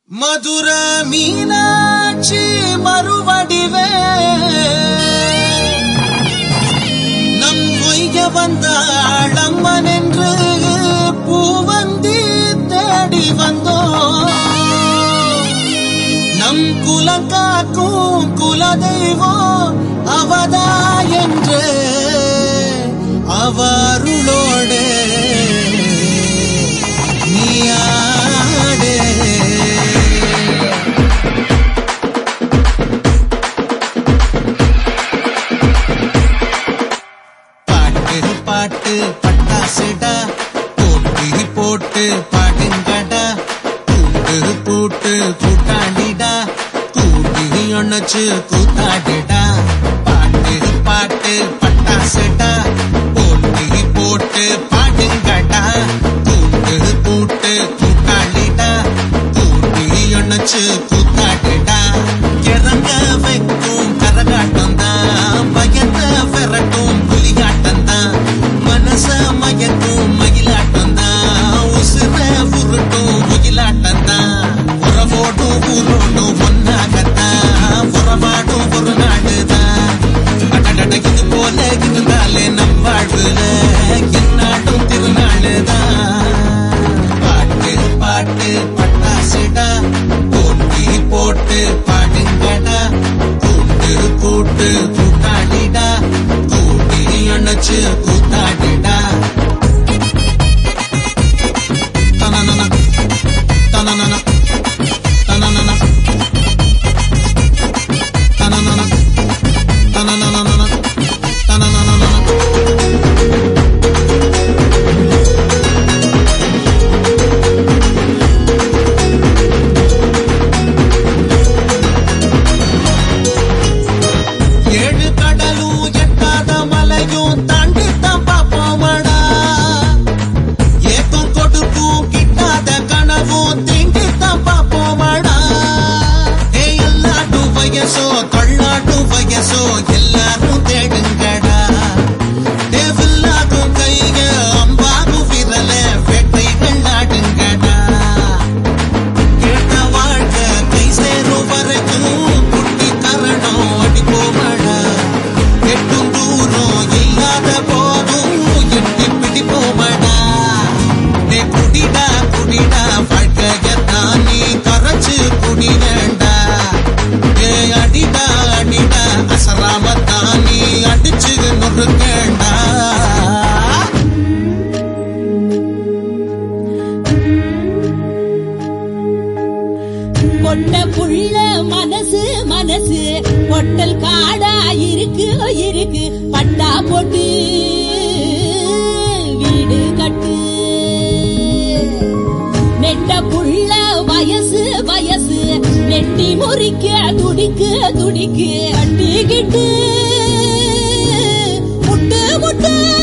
மதுர மீனாட்சி மறுவடிவே நம் பொய்ய வந்தாள் அம்மன் என்று பூவந்தி தேடி வந்தோம் நம் குலங்காக்கும் குலதெய்வம் அவதா என்று அவருளோடு நீயாடு பாட்டு பாட்டு பட்டாசுடா போட்டி போட்டு பாடுங்கடா கூட்டு கூட்டு கூட்டாண்டிடா கூட்டி அணைச்சு கூத்தாடிடா பாட்டு பாட்டு பட்டாசுடா போட்டி போட்டு பாடுங்கடா கூட்டு கூட்டு கூட்டாண்டிடா கூட்டி அணைச்சு கூத்தாடிடா இறங்க வைக்கும் கரகாட்டம் தான் பயந்த விரட்டும் புலியாட்டம் தான் மனச மயக்கும் மயிலாட்டம் தான் உசுர உருட்டும் முகிலாட்டம் தான் உறவோடும் ஊரோடும் ஒன்னாகத்தான் உறவாடும் ஒரு நாடுதான் அடடட இது போல இருந்தாலே நம் வாழ்வுல என்னாடும் திருநாளுதான் பாட்டு பாட்டு பட்டாசுடா போட்டி போட்டு பாடுங்கடா கூட்டு கூட்டு கூட்டாடிடா கூட்டி அணைச்சு கூத்தாடிடா தனனன தனனன தனனன தனனன தனனன தனனன ஏழு கடலும் எட்டாத மலையும் தாண்டி தான் பாப்போமடா ஏக்கம் கொடுக்கும் கிட்டாத கனவும் தீண்டி தான் பாப்போமடா ஏ எல்லாட்டு வயசோ தள்ளாட்டு வயசோ எல்லாரும் தேடுங்கடா தேவில்லாகும் கைக அம்பாகும் விரல வேட்டைகள் நாடுங்கடா கேட்ட வாழ்க்கை கை சேரும் வரைக்கும் குட்டி கரணம் அடிப்போமடா எட்டும் தூரம் இல்லாத போதும் எட்டி பிடிப்போமடா நே குடிடா குடிடா வாழ்க்கையத்தான் நீ கரைச்சு குடி வேண்டா ஏ அடிடா அடிடா அசராமத்தான் நீ அடிச்சு நொறுக்கேண்டா கொண்ட புள்ள மனசு மனசு பொட்டல் காடா இருக்கு இருக்கு பட்டா போட்டு வீடு கட்டு நெட்ட புள்ள வயசு வயசு நெட்டி முறிக்க துடிக்கு துடிக்கு கட்டிக்கிட்டு முட்டு முட்டு